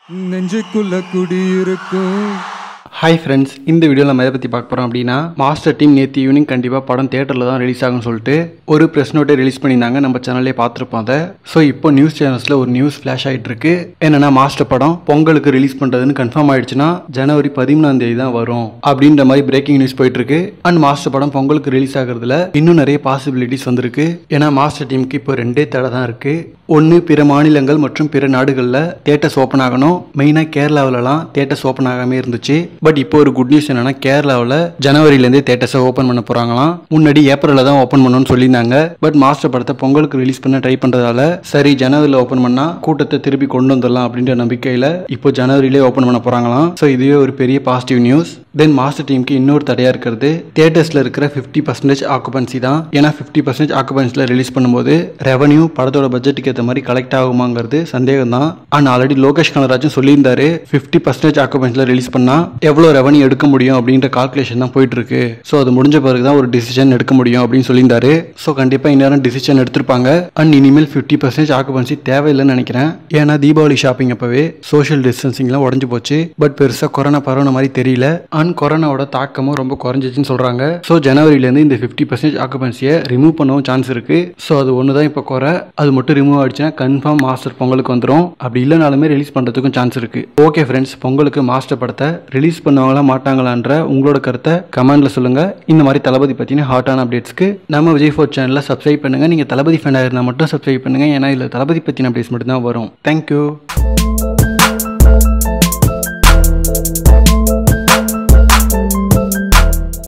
நெஞ்சுக்குள்ள குடியிருக்கும் hi friends இந்த வீடியோவில் நம்ம எதை பற்றி பார்க்க போகிறோம் அப்படின்னா மாஸ்டர் டீம் நேற்று ஈவினிங் கண்டிப்பாக படம் தேட்டரில் தான் ரிலீஸ் ஆகும்னு சொல்லிட்டு ஒரு ப்ரெஸ் நோட்டை ரிலீஸ் பண்ணியிருந்தாங்க நம்ம சேனல்லே பார்த்துருப்போம் அதை ஸோ இப்போ நியூஸ் சேனல்ஸில் ஒரு நியூஸ் ஃப்ளாஷ் ஆகிட்டு இருக்கு என்னன்னா மாஸ்டர் படம் பொங்கலுக்கு ரிலீஸ் பண்ணுறதுன்னு கன்ஃபார்ம் ஆயிடுச்சுன்னா ஜனவரி பதிமூணாம் தேதி தான் வரும் அப்படின்ற மாதிரி பிரேக்கிங் நியூஸ் போயிட்டு இருக்கு அண்ட் மாஸ்டர் படம் பொங்கலுக்கு ரிலீஸ் ஆகுறதுல இன்னும் நிறைய பாசிபிலிட்டிஸ் வந்திருக்கு ஏன்னா மாஸ்டர் டீமுக்கு இப்போ ரெண்டே தடை தான் இருக்கு ஒன்று பிற மாநிலங்கள் மற்றும் பிற நாடுகளில் தேட்டர்ஸ் ஓப்பன் ஆகணும் மெயினாக கேரளாவிலலாம் தேட்டர்ஸ் ஓப்பன் ஆகாமே இருந்துச்சு பட் இப்போ ஒரு குட் நியூஸ் என்னன்னா கேரளாவில் ஜனவரிலேருந்தே தேட்டர்ஸை ஓப்பன் பண்ண போகிறாங்களாம் முன்னாடி ஏப்ரலில் தான் ஓப்பன் பண்ணணும்னு சொல்லியிருந்தாங்க பட் மாஸ்டர் படத்தை பொங்கலுக்கு ரிலீஸ் பண்ண ட்ரை பண்ணுறதால சரி ஜனவரியில் ஓப்பன் பண்ணால் கூட்டத்தை திருப்பி கொண்டு வந்துடலாம் அப்படின்ற நம்பிக்கையில் இப்போ ஜனவரியிலே ஓப்பன் பண்ண போகிறாங்களாம் ஸோ இதுவே ஒரு பெரிய பாசிட்டிவ் நியூஸ் தென் மாஸ்டர் டீமுக்கு இன்னொரு தடையாக இருக்கிறது தேட்டர்ஸில் இருக்கிற ஃபிஃப்டி பர்சன்டேஜ் ஆக்குபன்சி தான் ஏன்னா ஃபிஃப்டி பர்சன்டேஜ் ஆக்குபன்சியில் ரிலீஸ் பண்ணும்போது ரெவன்யூ படத்தோட பட்ஜெட்டுக்கு ஏற்ற மாதிரி கலெக்ட் ஆகுமாங்கிறது சந்தேகம் தான் ஆனால் ஆல்ரெடி லோகேஷ் கனராஜும் சொல்லியிருந்தாரு ஃபிஃப்டி பர்சன்டேஜ் ஆக்குபன்சியில் ரிலீஸ் பண்ணால் எவ்வளோ ரெவன்யூ எடுக்க முடியும் அப்படின்ற கால்குலேஷன் தான் போயிட்டு இருக்கு ஸோ அது முடிஞ்ச பிறகு தான் ஒரு டிசிஷன் எடுக்க முடியும் அப்படின்னு சொல்லியிருந்தாரு ஸோ கண்டிப்பாக இந்நேரம் டிசிஷன் எடுத்திருப்பாங்க அண்ட் இனிமேல் ஃபிஃப்டி பர்சன்டேஜ் ஆக்குபன்சி தேவையில்லைன்னு நினைக்கிறேன் ஏன்னா தீபாவளி ஷாப்பிங் அப்பவே சோஷியல் டிஸ்டன்சிங்லாம் உடஞ்சு போச்சு பட் பெருசாக கொரோனா பரவுன மாதிரி தெரியல அண்ட் கொரோனாவோட தாக்கமும் ரொம்ப குறைஞ்சிச்சுன்னு சொல்கிறாங்க ஸோ ஜனவரியிலேருந்து இந்த ஃபிஃப்டி பர்சன்டேஜ் ஆக்குபன்சியை ரிமூவ் பண்ணவும் சான்ஸ் இருக்கு ஸோ அது ஒன்று தான் இப்போ குறை அது மட்டும் ரிமூவ் ஆயிடுச்சுன்னா கன்ஃபார்ம் மாஸ்டர் பொங்கலுக்கு வந்துடும் அப்படி இல்லைனாலுமே ரிலீஸ் பண்ணுறதுக்கும் சான்ஸ் இருக்கு ஓகே ஃப்ரெண்ட்ஸ் பொங்கலுக்கு மாஸ்டர் படத்தை ரிலீஸ் பண்ணுவாங்களா மாட்டாங்களான்ற உங்களோட கருத்தை கமெண்ட்ல சொல்லுங்க இந்த மாதிரி தளபதி பற்றின ஹாட்டான அப்டேட்ஸ்க்கு நம்ம விஜய் ஃபோர் சேனலில் சப்ஸ்கிரைப் பண்ணுங்க நீங்கள் தளபதி ஃபேனாக இருந்தால் மட்டும் சப்ஸ்கிரைப் பண்ணுங்க ஏன்னா இதில் தளபதி பற்றின அப்டேட்ஸ் மட்டும் தான் வரும் தேங்க்யூ